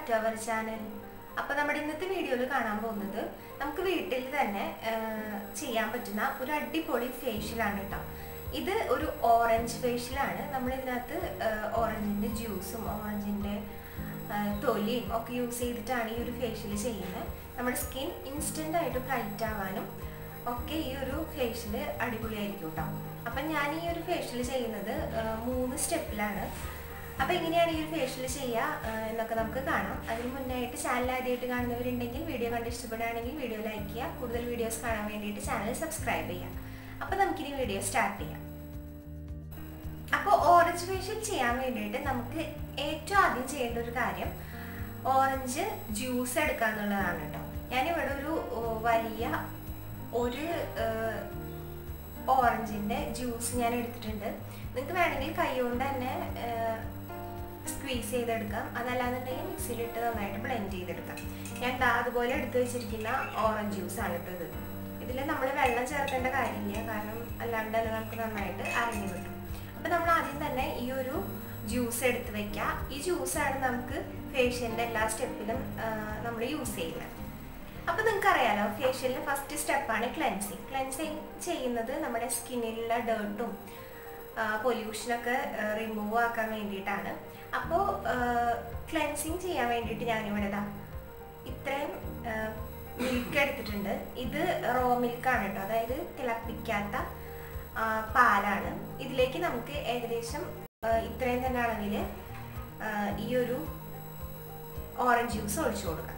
To our channel അപ്പോൾ നമ്മുടെ ഇന്നത്തെ വീഡിയോയിൽ കാണാൻ പോകുന്നത് നമുക്ക് വീട്ടിൽ തന്നെ ആ, ചെയ്യാൻ പറ്റുന്ന ഒരു അടിപൊളി ഫേഷ്യലാണ് കേട്ടോ ഇത് ഒരു ഓറഞ്ച് ഫേഷ്യലാണ് നമ്മൾ ഇതിനകത്ത് ഓറഞ്ചിൻ്റെ ജ്യൂസും ഓറഞ്ചിൻ്റെ തൊലിയും ഒക്കെ യൂസ് ചെയ്തിട്ടാണ് ഈ ഒരു ഫേഷ്യൽ ചെയ്യുന്നത് നമ്മുടെ സ്കിൻ ഇൻസ്റ്റൻ്റ് ആയിട്ട് ബ്രൈറ്റ് ആവാനും ഒക്കെ ഈ ഒരു ഫേഷ്യൽ അടിപൊളിയായിരിക്കും കേട്ടോ അപ്പം ഞാൻ ഈ ഒരു ഫേഷ്യൽ ചെയ്യുന്നത് ആ, മൂന്ന് സ്റ്റെപ്പിലാണ് അപ്പോൾ എങ്ങനെയാണ് ഈ ഒരു ഫേഷ്യൽ ചെയ്യുക ആ, എന്നൊക്കെ നമുക്ക് കാണാം അതിന് മുന്നായിട്ട് ചാനൽ ആദ്യമായിട്ട് കാണുന്നവരുണ്ടെങ്കിൽ വീഡിയോ കണ്ട് ഇഷ്ടപ്പെടുകയാണെങ്കിൽ വീഡിയോ ലൈക്ക് ചെയ്യുക കൂടുതൽ വീഡിയോസ് കാണാൻ വേണ്ടിയിട്ട് ചാനൽ സബ്സ്ക്രൈബ് ചെയ്യുക അപ്പോൾ നമുക്കിനി വീഡിയോ സ്റ്റാർട്ട് ചെയ്യാം അപ്പോൾ ഓറഞ്ച് ഫേഷ്യൽ ചെയ്യാൻ വേണ്ടിയിട്ട് നമുക്ക് ഏറ്റവും ആദ്യം ചെയ്യേണ്ട ഒരു കാര്യം ഓറഞ്ച് ജ്യൂസ് എടുക്കുക എന്നുള്ളതാണ് കേട്ടോ ഞാനിവിടെ ഒരു ഓ, വലിയ ഒരു ഓറഞ്ചിൻ്റെ ജ്യൂസ് ഞാൻ എടുത്തിട്ടുണ്ട് നിങ്ങൾക്ക് വേണമെങ്കിൽ കൈ കൊണ്ട് തന്നെ സ്ക്വീസ് ചെയ്തെടുക്കാം അതല്ലാന്നുണ്ടെങ്കിൽ മിക്സിയിലിട്ട് നന്നായിട്ട് ബ്ലെൻഡ് ചെയ്തെടുക്കാം ഞാൻ ദാ അതുപോലെ എടുത്തു വെച്ചിരിക്കുന്ന ഓറഞ്ച് ജ്യൂസ് ആണ് കേട്ടോ ഇത് ഇതിൽ നമ്മൾ വെള്ളം ചേർക്കേണ്ട കാര്യമില്ല കാരണം അല്ലാണ്ട് തന്നെ നമുക്ക് നന്നായിട്ട് അരഞ്ഞു കിട്ടും അപ്പം നമ്മൾ ആദ്യം തന്നെ ഈ ഒരു ജ്യൂസ് എടുത്ത് വെക്കുക ഈ ജ്യൂസാണ് നമുക്ക് ഫേഷ്യലിൻ്റെ എല്ലാ സ്റ്റെപ്പിലും നമ്മൾ യൂസ് ചെയ്യുന്നത് അപ്പോൾ നിങ്ങൾക്ക് അറിയാലോ ഫേഷ്യലിൻ്റെ ഫസ്റ്റ് സ്റ്റെപ്പാണ് ക്ലെൻസിങ് ക്ലെൻസിങ് ചെയ്യുന്നത് നമ്മുടെ സ്കിന്നിലുള്ള ഡേർട്ടും പൊല്യൂഷനൊക്കെ റിമൂവ് ആക്കാൻ വേണ്ടിയിട്ടാണ് അപ്പോൾ ക്ലെൻസിങ് ചെയ്യാൻ വേണ്ടിയിട്ട് ഞാനിവിടെ ഇതാ ഇത്രയും മിൽക്ക് എടുത്തിട്ടുണ്ട് ഇത് റോ മിൽക്കാണ് കേട്ടോ അതായത് തിളപ്പിക്കാത്ത ആ, പാലാണ് ഇതിലേക്ക് നമുക്ക് ഏകദേശം ആ, ഇത്രയും തന്നെ അളവിൽ ഈ ഒരു ഓറഞ്ച് ജ്യൂസ് ഒഴിച്ചു കൊടുക്കാം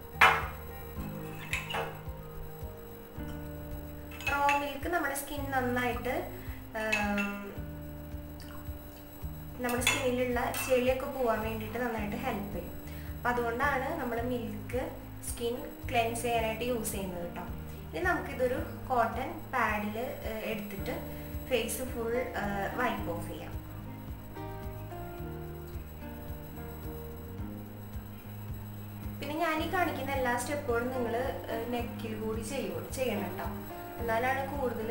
റോ മിൽക്ക് നമ്മുടെ സ്കിൻ നന്നായിട്ട് ആം, നമ്മുടെ സ്കിന്നിലുള്ള ചെളിയൊക്കെ പോകാൻ വേണ്ടിയിട്ട് നന്നായിട്ട് ഹെൽപ്പ് ചെയ്യും അപ്പം അതുകൊണ്ടാണ് നമ്മൾ മിൽക്ക് സ്കിൻ ക്ലെൻസ് ചെയ്യാനായിട്ട് യൂസ് ചെയ്യുന്നത് കേട്ടോ ഇനി നമുക്കിതൊരു കോട്ടൺ പാഡിൽ എടുത്തിട്ട് ഫേസ് ഫുൾ വൈപ്പ് ഓഫ് ചെയ്യാം പിന്നെ ഞാൻ ഈ കാണിക്കുന്ന എല്ലാ സ്റ്റെപ്പുകളും നിങ്ങൾ നെക്കിൽ കൂടി ചെയ്യും ചെയ്യണം കേട്ടോ എന്നാലാണ് കൂടുതൽ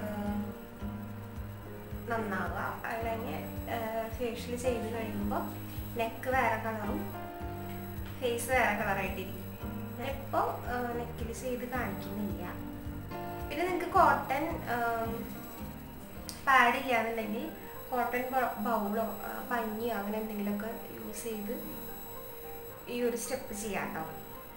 നന്നാവുക അല്ലെങ്കിൽ ഫേഷ്യൽ ചെയ്ത് കഴിയുമ്പോൾ നെക്ക് വേറെ കളറും ഫേസ് വേറെ കളറായിട്ടിരിക്കും ഞാനിപ്പോൾ നെക്കിൽ ചെയ്ത് കാണിക്കുന്നില്ല പിന്നെ നിങ്ങൾക്ക് കോട്ടൺ പാഡ് ഇല്ലാന്നുണ്ടെങ്കിൽ കോട്ടൺ ബൗളോ പഞ്ഞിയോ അങ്ങനെ എന്തെങ്കിലുമൊക്കെ യൂസ് ചെയ്ത് ഈ ഒരു സ്റ്റെപ്പ് ചെയ്യാം കേട്ടോ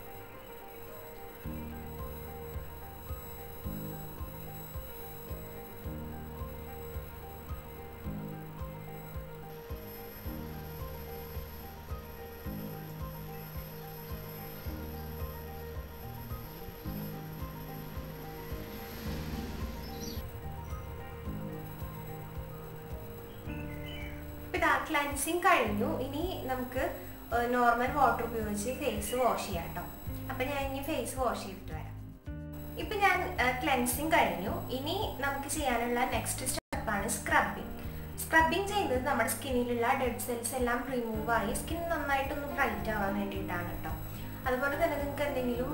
ഇതാ ക്ലൻസിങ് കഴിഞ്ഞു ഇനി നമുക്ക് നോർമൽ വാട്ടർ ഉപയോഗിച്ച് ഫേസ് വാഷ് ചെയ്യാം കേട്ടോ അപ്പം ഞാൻ ഇനി ഫേസ് വാഷ് ചെയ്തിട്ട് വരാം ഇപ്പം ഞാൻ ക്ലെൻസിങ് കഴിഞ്ഞു ഇനി നമുക്ക് ചെയ്യാനുള്ള നെക്സ്റ്റ് സ്റ്റെപ്പാണ് സ്ക്രബിങ് സ്ക്രബിങ് ചെയ്യുന്നത് നമ്മുടെ സ്കിന്നിലുള്ള ഡെഡ് സെൽസ് എല്ലാം റിമൂവ് ആയി സ്കിൻ നന്നായിട്ടൊന്ന് ബ്രൈറ്റ് ആവാൻ വേണ്ടിയിട്ടാണ് കേട്ടോ അതുപോലെ തന്നെ നിങ്ങൾക്ക് എന്തെങ്കിലും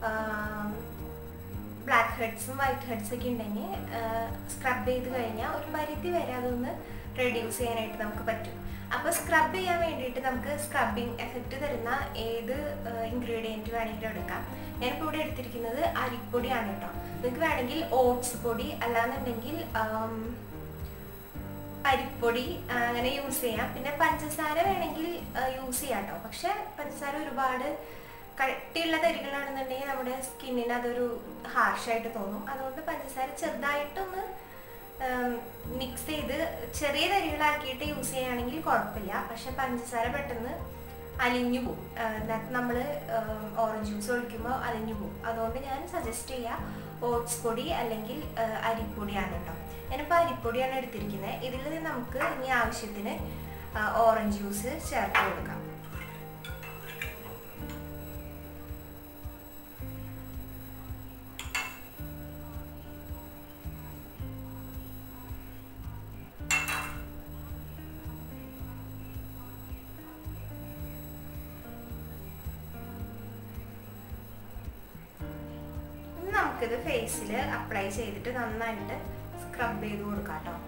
ബ്ലാക്ക് ഹെഡ്സും വൈറ്റ് ഹെഡ്സ് ഒക്കെ ഉണ്ടെങ്കിൽ സ്ക്രബ് ചെയ്ത് കഴിഞ്ഞാൽ ഒരു പരിധി വരെ അതൊന്ന് റെഡ്യൂസ് ചെയ്യാനായിട്ട് നമുക്ക് പറ്റും അപ്പോൾ സ്ക്രബ് ചെയ്യാൻ വേണ്ടിയിട്ട് നമുക്ക് സ്ക്രബിങ് എഫക്റ്റ് തരുന്ന ഏത് ഇൻഗ്രീഡിയൻറ്റ് വേണമെങ്കിലും എടുക്കാം ഞാനിപ്പോൾ ഇവിടെ എടുത്തിരിക്കുന്നത് അരിപ്പൊടിയാണ് കേട്ടോ നിങ്ങൾക്ക് വേണമെങ്കിൽ ഓട്സ് പൊടി അല്ലാന്നുണ്ടെങ്കിൽ ആം, അരിപ്പൊടി ആ, അങ്ങനെ യൂസ് ചെയ്യാം പിന്നെ പഞ്ചസാര വേണമെങ്കിൽ യൂസ് ചെയ്യാം കേട്ടോ പക്ഷെ പഞ്ചസാര ഒരുപാട് കട്ടിയുള്ള തരികളാണെന്നുണ്ടെങ്കിൽ നമ്മുടെ സ്കിന്നിന് അതൊരു ഹാർഷായിട്ട് തോന്നും അതുകൊണ്ട് പഞ്ചസാര ചെറുതായിട്ടൊന്ന് മിക്സ് ചെയ്ത് ചെറിയ തരികളാക്കിയിട്ട് യൂസ് ചെയ്യുകയാണെങ്കിൽ കുഴപ്പമില്ല പക്ഷെ പഞ്ചസാര പെട്ടെന്ന് അലിഞ്ഞു പോകും അതിനകത്ത് നമ്മൾ ഓറഞ്ച് ജ്യൂസ് ഒഴിക്കുമ്പോൾ അലിഞ്ഞു പോകും അതുകൊണ്ട് ഞാൻ സജസ്റ്റ് ചെയ്യുക ഓട്സ് പൊടി അല്ലെങ്കിൽ ആ, അരിപ്പൊടിയാണ് കേട്ടോ ഞാനിപ്പോൾ അരിപ്പൊടിയാണ് എടുത്തിരിക്കുന്നത് ഇതിൽ നമുക്ക് ഇനി ആവശ്യത്തിന് ഓറഞ്ച് ജ്യൂസ് ചേർത്ത് കൊടുക്കാം ഇനി നമുക്കിത് ഫേസിൽ അപ്ലൈ ചെയ്തിട്ട് നന്നായിട്ട് സ്ക്രബ് ചെയ്ത് കൊടുക്കാം കേട്ടോ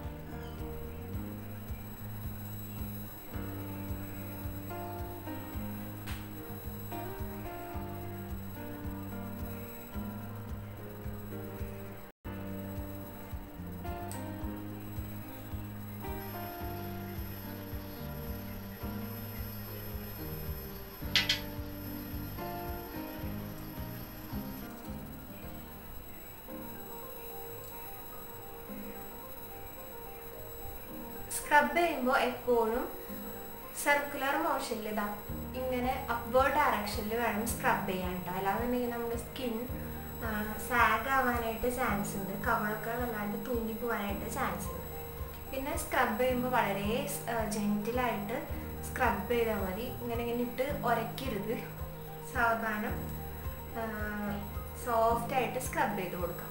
സ്ക്രബ് ചെയ്യുമ്പോൾ എപ്പോഴും സർക്കുലർ മോഷനിൽ ഇതാ ഇങ്ങനെ അപ്വേർഡ് ഡയറക്ഷനിൽ വേണം സ്ക്രബ് ചെയ്യാൻ കേട്ടോ അല്ലാന്നുണ്ടെങ്കിൽ നമ്മുടെ സ്കിൻ സാഗ് ആവാനായിട്ട് ചാൻസ് ഉണ്ട് കവളൊക്കെ വല്ലാണ്ട് തൂങ്ങി പോകാനായിട്ട് ചാൻസ് ഉണ്ട് പിന്നെ സ്ക്രബ് ചെയ്യുമ്പോൾ വളരെ ജെൻറ്റിലായിട്ട് സ്ക്രബ് ചെയ്താൽ മതി ഇങ്ങനെ ഇങ്ങനെ ഇട്ട് ഉരയ്ക്കരുത് സാവധാനം സോഫ്റ്റ് ആയിട്ട് സ്ക്രബ് ചെയ്ത് കൊടുക്കാം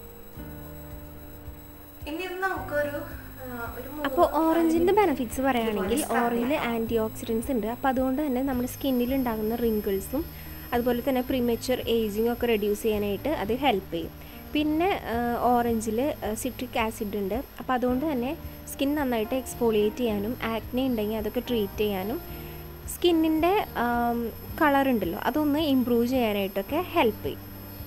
ഇനി ഇത് നമുക്കൊരു ആ, ഒരു മൂന്ന് അപ്പോൾ ഓറഞ്ചിൻ്റെ minute ബെനിഫിറ്റ്സ് പറയുകയാണെങ്കിൽ ഇതുപോലെ scrub ഓറഞ്ചിൽ ചെയ്യാം. ആൻറ്റി ഓക്സിഡൻസ് ഉണ്ട് അപ്പോൾ അതുകൊണ്ട് തന്നെ നമ്മുടെ സ്കിന്നിൽ ഉണ്ടാകുന്ന റിങ്കിൾസും അതുപോലെ തന്നെ പ്രീമച്വർ ഏജിങ് ഒക്കെ റെഡ്യൂസ് ചെയ്യാനായിട്ട് അത് ഹെൽപ്പ് ചെയ്യും പിന്നെ ഓറഞ്ചിൽ സിട്രിക് ആസിഡ് ഉണ്ട് അപ്പോൾ അതുകൊണ്ട് തന്നെ സ്കിൻ നന്നായിട്ട് എക്സ്ഫോളിയേറ്റ് ചെയ്യാനും ആക്നെ ഉണ്ടെങ്കിൽ അതൊക്കെ ട്രീറ്റ് ചെയ്യാനും സ്കിന്നിൻ്റെ കളർ ഉണ്ടല്ലോ അതൊന്ന് ഇമ്പ്രൂവ് ചെയ്യാനായിട്ടൊക്കെ ഹെൽപ്പ് ചെയ്യും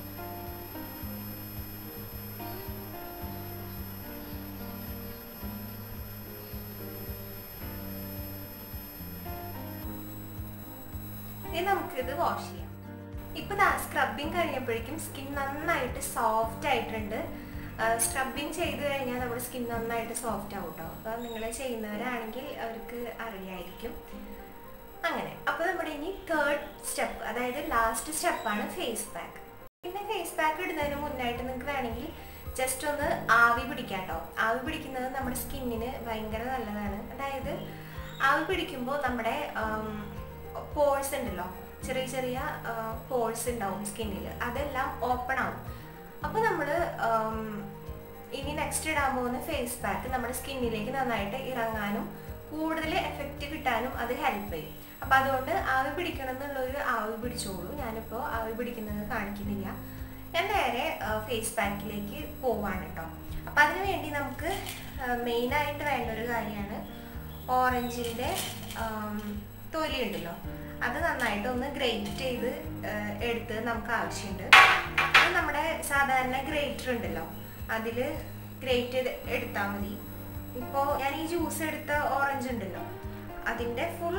ഇനി നമുക്കിത് വാഷ് ചെയ്യാം ഇപ്പൊ ദാ സ്ക്രബിങ് കഴിഞ്ഞപ്പോഴേക്കും സ്കിൻ നന്നായിട്ട് സോഫ്റ്റ് ആയിട്ടുണ്ട് സ്ക്രബിങ് ചെയ്ത് കഴിഞ്ഞാൽ നമ്മുടെ സ്കിൻ നന്നായിട്ട് സോഫ്റ്റ് ആവും കേട്ടോ അപ്പൊ നിങ്ങൾ ചെയ്യുന്നവരാണെങ്കിൽ അവർക്ക് അറിയായിരിക്കും അങ്ങനെ അപ്പൊ നമ്മുടെ ഇനി തേർഡ് സ്റ്റെപ്പ് അതായത് ലാസ്റ്റ് സ്റ്റെപ്പാണ് ഫേസ് പാക്ക് പിന്നെ ഫേസ് പാക്ക് ഇടുന്നതിന് മുന്നായിട്ട് നിങ്ങൾക്ക് വേണമെങ്കിൽ ജസ്റ്റ് ഒന്ന് ആവി പിടിക്കാം കേട്ടോ ആവി പിടിക്കുന്നത് നമ്മുടെ സ്കിന്നിന് ഭയങ്കര നല്ലതാണ് അതായത് ആവി പിടിക്കുമ്പോൾ നമ്മുടെ പോഴ്സ് ഉണ്ടല്ലോ ചെറിയ ചെറിയ പോഴ്സ് ഉണ്ടാവും സ്കിന്നിൽ അതെല്ലാം ഓപ്പൺ ആവും അപ്പോൾ നമ്മൾ ഇനി നെക്സ്റ്റ് ഇടാൻ പോകുന്ന ഫേസ് പാക്ക് നമ്മുടെ സ്കിന്നിലേക്ക് നന്നായിട്ട് ഇറങ്ങാനും കൂടുതൽ എഫക്റ്റ് കിട്ടാനും അത് ഹെൽപ്പ് ചെയ്യും അപ്പം അതുകൊണ്ട് ആവി പിടിക്കണം എന്നുള്ളൊരു ആവി പിടിച്ചോളൂ ഞാനിപ്പോൾ ആവി പിടിക്കുന്നത് കാണിക്കുന്നില്ല ഞാൻ നേരെ ഫേസ് പാക്കിലേക്ക് പോവാണ് കേട്ടോ അപ്പം അതിന് വേണ്ടി നമുക്ക് മെയിനായിട്ട് വേണ്ട ഒരു കാര്യമാണ് ഓറഞ്ചിൻ്റെ തൊലി ഉണ്ടല്ലോ അത് നന്നായിട്ട് ഒന്ന് ഗ്രേറ്റ് ചെയ്ത് ആ, എടുത്ത് നമുക്ക് ആവശ്യമുണ്ട് അത് നമ്മുടെ സാധാരണ ഗ്രേറ്റർ ഉണ്ടല്ലോ അതിൽ ഗ്രേറ്റ് ചെയ്ത് എടുത്താൽ മതി ഇപ്പോൾ ഞാൻ ഈ ജ്യൂസ് എടുത്ത ഓറഞ്ച് ഉണ്ടല്ലോ അതിൻ്റെ ഫുൾ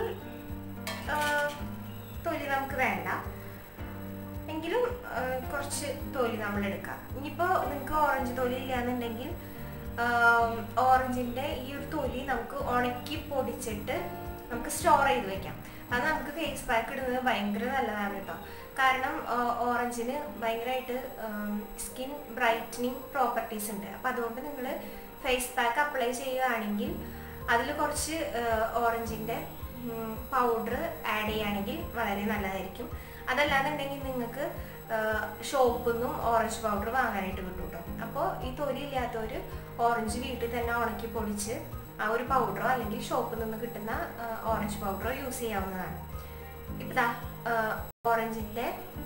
തൊലി നമുക്ക് വേണ്ട എങ്കിലും ആ, കുറച്ച് തൊലി നമ്മൾ എടുക്കാം ഇനിയിപ്പോൾ നിങ്ങൾക്ക് ഓറഞ്ച് തൊലി ഇല്ലാന്നുണ്ടെങ്കിൽ ഓറഞ്ചിൻ്റെ ഈ ഒരു തൊലി നമുക്ക് ഉണക്കി പൊടിച്ചിട്ട് നമുക്ക് സ്റ്റോർ ചെയ്ത് വെക്കാം അത് നമുക്ക് ഫേസ് പാക്ക് ഇടുന്നത് ഭയങ്കര നല്ലതാണ് കേട്ടോ കാരണം ഓറഞ്ചിന് ഭയങ്കരമായിട്ട് സ്കിൻ ബ്രൈറ്റനിങ് പ്രോപ്പർട്ടീസ് ഉണ്ട് അപ്പം അതുകൊണ്ട് നിങ്ങൾ ഫേസ് പാക്ക് അപ്ലൈ ചെയ്യുകയാണെങ്കിൽ അതിൽ കുറച്ച് ഓറഞ്ചിൻ്റെ പൗഡർ ആഡ് ചെയ്യുകയാണെങ്കിൽ വളരെ നല്ലതായിരിക്കും അതല്ലാന്നുണ്ടെങ്കിൽ നിങ്ങൾക്ക് ഷോപ്പിൽ നിന്നും ഓറഞ്ച് പൗഡർ വാങ്ങാനായിട്ട് കിട്ടും കേട്ടോ അപ്പോൾ ഈ തൊലി ഇല്ലാത്തവർ ഓറഞ്ച് വീട്ടിൽ തന്നെ ഉണക്കി പൊടിച്ച് ആ ഒരു പൗഡറോ അല്ലെങ്കിൽ ഷോപ്പിൽ നിന്ന് കിട്ടുന്ന ഓറഞ്ച് പൗഡറോ യൂസ് ചെയ്യാവുന്നതാണ് ഇപ്പം ദാ ഓറഞ്ചിൻ്റെ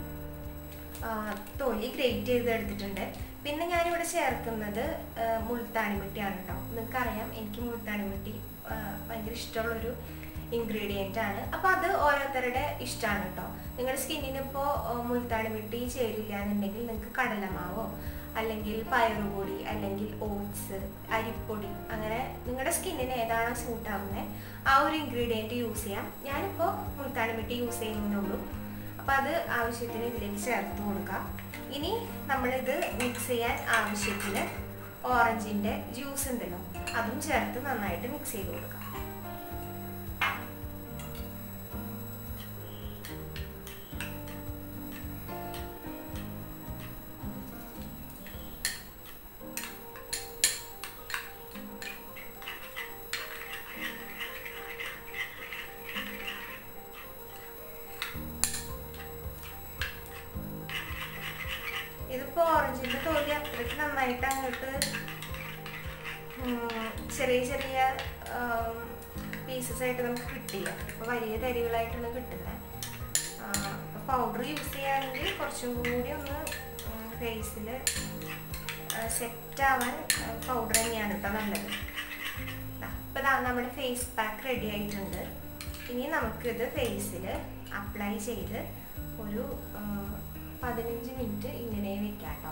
തൊലി ഗ്രേറ്റ് ചെയ്ത് എടുത്തിട്ടുണ്ട് പിന്നെ ഞാനിവിടെ ചേർക്കുന്നത് ആ, മുൾത്താണി മിട്ടിയാണ് കേട്ടോ നിങ്ങൾക്കറിയാം എനിക്ക് മുൾത്താണി മിട്ടി ആ, ഭയങ്കര ഇഷ്ടമുള്ളൊരു ഇൻഗ്രീഡിയൻ്റ് ആണ് അപ്പോൾ അത് ഓരോരുത്തരുടെ ഇഷ്ടമാണ് കേട്ടോ നിങ്ങളുടെ സ്കിന്നിന് ഇപ്പോൾ മുൾത്താണി മിട്ടി ചേരില്ല എന്നുണ്ടെങ്കിൽ നിങ്ങൾക്ക് കടലമാവോ അല്ലെങ്കിൽ പയറുപൊടി അല്ലെങ്കിൽ ഓട്സ് അരിപ്പൊടി അങ്ങനെ നിങ്ങളുടെ സ്കിന്നിന് ഏതാണോ സ്യൂട്ട് ആവുന്നത് ആ ഒരു ഇൻഗ്രീഡിയൻറ്റ് യൂസ് ചെയ്യാം ഞാനിപ്പോൾ മുൾത്താണി മിട്ടി യൂസ് ചെയ്യുന്നുള്ളൂ അപ്പം അത് ആവശ്യത്തിന് ഇതിലേക്ക് ചേർത്ത് കൊടുക്കാം ഇനി നമ്മളിത് മിക്സ് ചെയ്യാൻ ആവശ്യത്തിന് ഓറഞ്ചിൻ്റെ ജ്യൂസ് ഉണ്ടല്ലോ അതും ചേർത്ത് നന്നായിട്ട് മിക്സ് ചെയ്ത് കൊടുക്കാം ഇതിപ്പോ ഓറഞ്ചിന്റെ തൊലി അത്രയ്ക്ക് നന്നായിട്ട് അങ്ങോട്ട് ഉം, ചെറിയ ചെറിയ പീസസ് ആയിട്ട് നമുക്ക് കിട്ടില്ല ഇപ്പൊ വലിയ തരികളായിട്ടാണ് കിട്ടുന്നത് പൗഡർ യൂസ് ചെയ്യുകയാണെങ്കിൽ കുറച്ചും കൂടി ഒന്ന് ഫേസിൽ സെറ്റ് ആവാൻ പൗഡർ തന്നെയാണ് കേട്ടോ നല്ലത് അപ്പോൾ ഇതാ നമ്മുടെ ഫേസ് പാക്ക് റെഡി ആയിട്ടുണ്ട് ഇനി നമുക്കിത് ഫേസിൽ അപ്ലൈ ചെയ്ത് ഒരു ആ, പതിനഞ്ച് മിനിറ്റ് ഇങ്ങനെ വെക്കാം കേട്ടോ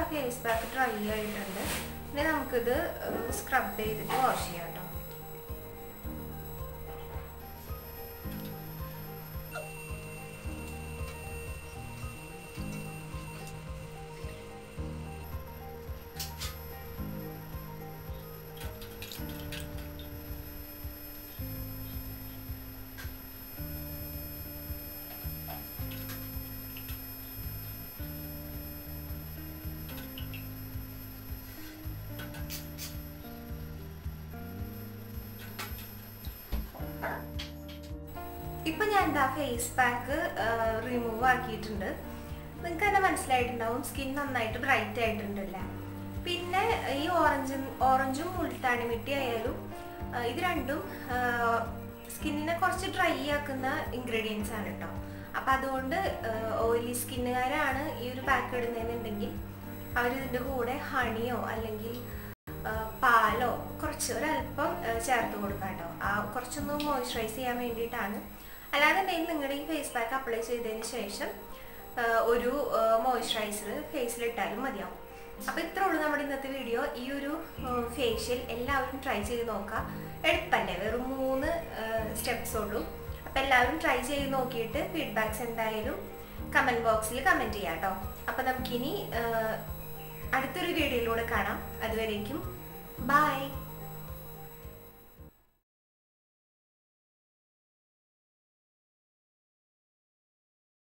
ഫേസ് പാക്ക് ഡ്രൈ ആയിട്ടുണ്ട് ഇനി നമുക്കിത് സ്ക്രബ് ചെയ്തിട്ട് വാഷ് ചെയ്യാം കേട്ടോ ഇപ്പൊ ഞാൻ എന്താ ഫേസ് പാക്ക് റിമൂവ് ആക്കിയിട്ടുണ്ട് നിങ്ങൾക്ക് തന്നെ മനസ്സിലായിട്ടുണ്ടാവും സ്കിൻ നന്നായിട്ട് ബ്രൈറ്റ് ആയിട്ടുണ്ടല്ലേ പിന്നെ ഈ ഓറഞ്ചും ഓറഞ്ചും മുൾട്ടാണി മിട്ടി ആയാലും ആ, ഇത് രണ്ടും സ്കിന്നിനെ കുറച്ച് ഡ്രൈ ആക്കുന്ന ഇൻഗ്രീഡിയൻസ് ആണ് കേട്ടോ അപ്പൊ അതുകൊണ്ട് ഓയിലി സ്കിന്നുകാരാണ് ഈ ഒരു പാക്ക് ഇടുന്നതെന്നുണ്ടെങ്കിൽ അവർ ഇതിന്റെ കൂടെ ഹണിയോ അല്ലെങ്കിൽ ആ, പാലോ കുറച്ച് ഒരല്പം ആ, ചേർത്ത് കൊടുക്കാം കേട്ടോ ആ കുറച്ചൊന്ന് മോയ്സ്ചറൈസ് ചെയ്യാൻ വേണ്ടിയിട്ടാണ് അല്ലാന്നുണ്ടെങ്കിൽ നിങ്ങളുടെ ഈ ഫേസ് പാക്ക് അപ്ലൈ ചെയ്തതിന് ശേഷം ആ, ഒരു മോയ്സ്ചറൈസർ ഫേസിലിട്ടാലും മതിയാവും അപ്പോൾ ഇത്രേ ഉള്ളൂ നമ്മുടെ ഇന്നത്തെ വീഡിയോ ഈ ഒരു ഫേഷ്യൽ എല്ലാവരും ട്രൈ ചെയ്ത് നോക്കുക എളുപ്പല്ലേ വെറും മൂന്ന് സ്റ്റെപ്സ് ഉള്ളൂ അപ്പോൾ എല്ലാവരും ട്രൈ ചെയ്ത് നോക്കിയിട്ട് ഫീഡ്ബാക്സ് എന്തായാലും കമൻറ്റ് ബോക്സിൽ കമൻറ്റ് ചെയ്യാം കേട്ടോ അപ്പോൾ നമുക്കിനി ആ, അടുത്തൊരു വീഡിയോയിലൂടെ കാണാം അതുവരേക്കും ബൈ